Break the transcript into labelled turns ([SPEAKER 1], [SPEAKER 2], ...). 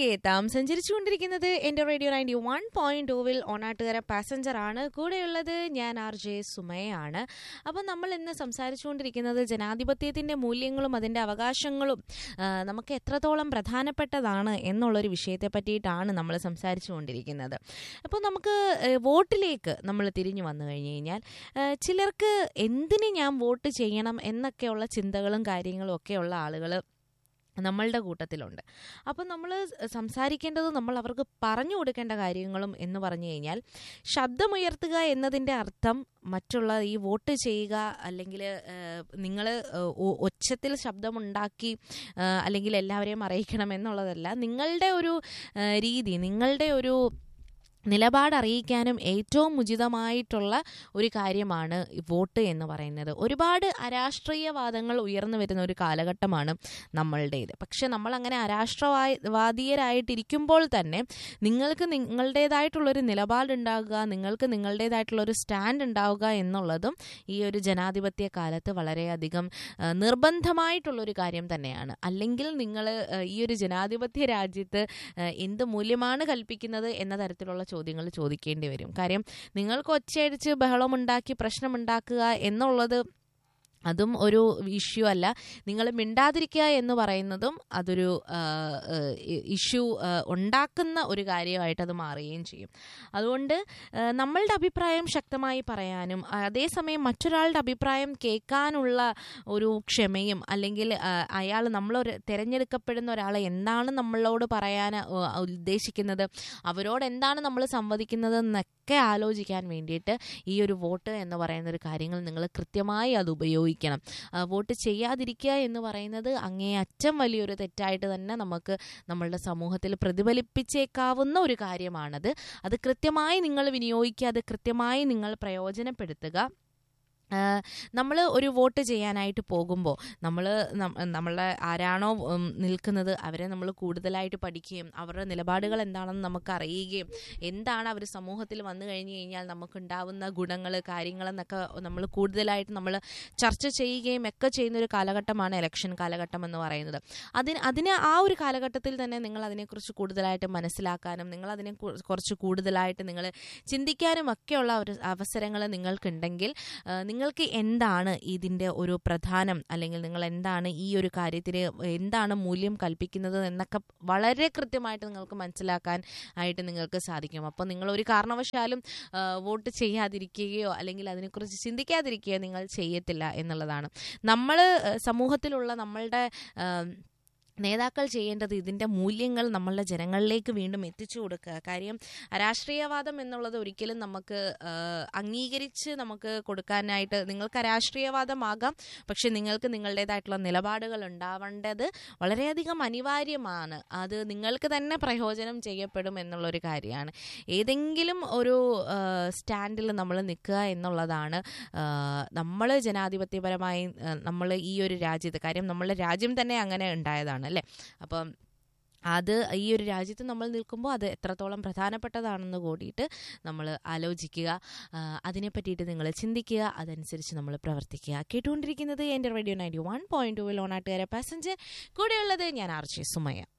[SPEAKER 1] എത്താം സഞ്ചരിച്ചുകൊണ്ടിരിക്കുന്നത് എൻ്റെ radio ninety one point ടൂവിൽ ഓണാട്ടുകര പാസഞ്ചർ ആണ് കൂടെയുള്ളത് ഞാൻ ആർ ജെ സുമയാണ് അപ്പം നമ്മൾ ഇന്ന് സംസാരിച്ചുകൊണ്ടിരിക്കുന്നത് ജനാധിപത്യത്തിൻ്റെ മൂല്യങ്ങളും അതിൻ്റെ അവകാശങ്ങളും ആ, നമുക്ക് എത്രത്തോളം പ്രധാനപ്പെട്ടതാണ് എന്നുള്ളൊരു വിഷയത്തെ പറ്റിയിട്ടാണ് നമ്മൾ സംസാരിച്ചുകൊണ്ടിരിക്കുന്നത് അപ്പോൾ നമുക്ക് ഏഹ്, വോട്ടിലേക്ക് നമ്മൾ തിരിഞ്ഞു വന്നു കഴിഞ്ഞു കഴിഞ്ഞാൽ ഏഹ്, ചിലർക്ക് എന്തിന് ഞാൻ വോട്ട് ചെയ്യണം എന്നൊക്കെയുള്ള ചിന്തകളും കാര്യങ്ങളും ഒക്കെയുള്ള ആളുകൾ നമ്മളുടെ കൂട്ടത്തിലുണ്ട് അപ്പം നമ്മൾ സംസാരിക്കേണ്ടത് നമ്മൾ അവർക്ക് പറഞ്ഞു കൊടുക്കേണ്ട കാര്യങ്ങളും എന്ന് പറഞ്ഞു കഴിഞ്ഞാൽ ശബ്ദമുയർത്തുക എന്നതിൻ്റെ അർത്ഥം മറ്റുള്ള ഈ വോട്ട് ചെയ്യുക അല്ലെങ്കിൽ നിങ്ങൾ ഒച്ചത്തിൽ ശബ്ദമുണ്ടാക്കി ആ, അല്ലെങ്കിൽ എല്ലാവരെയും അറിയിക്കണം എന്നുള്ളതല്ല നിങ്ങളുടെ ഒരു ആ, രീതി നിങ്ങളുടെ ഒരു നിലപാട് അറിയിക്കാനും ഏറ്റവും ഉചിതമായിട്ടുള്ള ഒരു കാര്യമാണ് ഈ വോട്ട് എന്ന് പറയുന്നത് ഒരുപാട് അരാഷ്ട്രീയവാദങ്ങൾ ഉയർന്നു വരുന്ന ഒരു കാലഘട്ടമാണ് നമ്മളുടേത് പക്ഷെ നമ്മൾ അങ്ങനെ അരാഷ്ട്രവാദിയരായിട്ടിരിക്കുമ്പോൾ തന്നെ നിങ്ങൾക്ക് നിങ്ങളുടേതായിട്ടുള്ളൊരു നിലപാടുണ്ടാകുക നിങ്ങൾക്ക് നിങ്ങളുടേതായിട്ടുള്ളൊരു സ്റ്റാൻഡ് ഉണ്ടാവുക എന്നുള്ളതും ഈ ഒരു ജനാധിപത്യ കാലത്ത് വളരെയധികം ആ, നിർബന്ധമായിട്ടുള്ളൊരു കാര്യം തന്നെയാണ് അല്ലെങ്കിൽ നിങ്ങൾ ഈ ഒരു ജനാധിപത്യ രാജ്യത്ത് ആ, എന്ത് മൂല്യമാണ് കൽപ്പിക്കുന്നത് എന്ന തരത്തിലുള്ള ചോദ്യങ്ങൾ ചോദിക്കേണ്ടി വരും കാര്യം നിങ്ങൾക്ക് ഒച്ചയടിച്ച് ബഹളമുണ്ടാക്കി പ്രശ്നമുണ്ടാക്കുക എന്നുള്ളത് അതും ഒരു ഇഷ്യൂ അല്ല നിങ്ങൾ മിണ്ടാതിരിക്കുക എന്ന് പറയുന്നതും അതൊരു ഇഷ്യൂ ഉണ്ടാക്കുന്ന ഒരു കാര്യമായിട്ട് അത് മാറുകയും ചെയ്യും അതുകൊണ്ട് ആ, നമ്മളുടെ അഭിപ്രായം ശക്തമായി പറയാനും അതേസമയം മറ്റൊരാളുടെ അഭിപ്രായം കേൾക്കാനുള്ള ഒരു ക്ഷമയും അല്ലെങ്കിൽ അയാൾ നമ്മളൊരു തിരഞ്ഞെടുക്കപ്പെടുന്ന ഒരാളെ എന്താണ് നമ്മളോട് പറയാൻ ആ, ഉദ്ദേശിക്കുന്നത് അവരോട് എന്താണ് നമ്മൾ സംവദിക്കുന്നത് എന്നൊക്കെ ആലോചിക്കാൻ വേണ്ടിയിട്ട് ഈ ഒരു വോട്ട് എന്ന് പറയുന്ന ഒരു കാര്യങ്ങൾ നിങ്ങൾ കൃത്യമായി അത് ഉപയോഗിക്കണം ആ, വോട്ട് ചെയ്യാതിരിക്കുക എന്ന് പറയുന്നത് അങ്ങേയറ്റം വലിയൊരു തെറ്റായിട്ട് തന്നെ നമുക്ക് നമ്മളുടെ സമൂഹത്തിൽ പ്രതിഫലിപ്പിച്ചേക്കാവുന്ന ഒരു കാര്യമാണത് അത് കൃത്യമായി നിങ്ങൾ വിനിയോഗിക്കുക അത് കൃത്യമായി നിങ്ങൾ പ്രയോജനപ്പെടുത്തുക നമ്മൾ ഒരു വോട്ട് ചെയ്യാനായിട്ട് പോകുമ്പോൾ നമ്മൾ നമ്മളെ ആരാണോ ഉം, നിൽക്കുന്നത് അവരെ നമ്മൾ കൂടുതലായിട്ട് പഠിക്കുകയും അവരുടെ നിലപാടുകൾ എന്താണെന്ന് നമുക്ക് അറിയുകയും എന്താണ് അവർ സമൂഹത്തിൽ വന്നു കഴിഞ്ഞു കഴിഞ്ഞാൽ നമുക്കുണ്ടാവുന്ന ഗുണങ്ങൾ കാര്യങ്ങളെന്നൊക്കെ നമ്മൾ കൂടുതലായിട്ട് നമ്മൾ ചർച്ച ചെയ്യുകയും ഒക്കെ ചെയ്യുന്ന ഒരു കാലഘട്ടമാണ് ഇലക്ഷൻ കാലഘട്ടം എന്ന് പറയുന്നത് അതിന് അതിന് ആ ഒരു കാലഘട്ടത്തിൽ തന്നെ നിങ്ങൾ അതിനെക്കുറിച്ച് കൂടുതലായിട്ട് മനസ്സിലാക്കാനും നിങ്ങൾ അതിനെ കു- കുറച്ച് കൂടുതലായിട്ട് നിങ്ങൾ ചിന്തിക്കാനും ഒക്കെയുള്ള ഒരു അവസരങ്ങൾ നിങ്ങൾക്കുണ്ടെങ്കിൽ ആ, നിങ്ങൾക്ക് എന്താണ് ഇതിൻ്റെ ഒരു പ്രധാനം അല്ലെങ്കിൽ നിങ്ങൾ എന്താണ് ഈ ഒരു കാര്യത്തിന് എന്താണ് മൂല്യം കൽപ്പിക്കുന്നത് എന്നൊക്കെ വളരെ കൃത്യമായിട്ട് നിങ്ങൾക്ക് മനസ്സിലാക്കാൻ ആയിട്ട് നിങ്ങൾക്ക് സാധിക്കും അപ്പോൾ നിങ്ങൾ ഒരു കാരണവശാലും ആ, വോട്ട് ചെയ്യാതിരിക്കുകയോ അല്ലെങ്കിൽ അതിനെക്കുറിച്ച് ചിന്തിക്കാതിരിക്കുകയോ നിങ്ങൾ ചെയ്യത്തില്ല എന്നുള്ളതാണ് നമ്മൾ സമൂഹത്തിലുള്ള നമ്മളുടെ ആ, നേതാക്കൾ ചെയ്യേണ്ടത് ഇതിൻ്റെ മൂല്യങ്ങൾ നമ്മളുടെ ജനങ്ങളിലേക്ക് വീണ്ടും എത്തിച്ചു കൊടുക്കുക കാര്യം രാഷ്ട്രീയവാദം എന്നുള്ളത് ഒരിക്കലും നമുക്ക് ആ, അംഗീകരിച്ച് നമുക്ക് കൊടുക്കാനായിട്ട് നിങ്ങൾക്ക് രാഷ്ട്രീയവാദമാകാം പക്ഷെ നിങ്ങൾക്ക് നിങ്ങളുടേതായിട്ടുള്ള നിലപാടുകൾ ഉണ്ടാവേണ്ടത് വളരെയധികം അനിവാര്യമാണ് അത് നിങ്ങൾക്ക് തന്നെ പ്രയോജനം ചെയ്യപ്പെടും എന്നുള്ളൊരു കാര്യമാണ് ഏതെങ്കിലും ഒരു സ്റ്റാൻഡിൽ നമ്മൾ നിൽക്കുക എന്നുള്ളതാണ് നമ്മൾ ജനാധിപത്യപരമായി നമ്മൾ ഈ ഒരു രാജ്യത്ത് കാര്യം നമ്മളുടെ രാജ്യം തന്നെ അങ്ങനെ ഉണ്ടായതാണ് അല്ലേ അപ്പം അത് ഈ ഒരു രാജ്യത്ത് നമ്മൾ നിൽക്കുമ്പോൾ അത് എത്രത്തോളം പ്രധാനപ്പെട്ടതാണെന്ന് കൂടിയിട്ട് നമ്മൾ ആലോചിക്കുക ആ, അതിനെ പറ്റിയിട്ട് നിങ്ങൾ ചിന്തിക്കുക അതനുസരിച്ച് നമ്മൾ പ്രവർത്തിക്കുക കേട്ടുകൊണ്ടിരിക്കുന്നത് എൻ്റെ റേഡിയോ നയൻറ്റി വൺ പോയിൻറ്റ് ടൂവിൽ ഓണാട്ടുകാരെ പാസഞ്ചർ കൂടെയുള്ളത് ഞാൻ ആർ ജെ സുമയ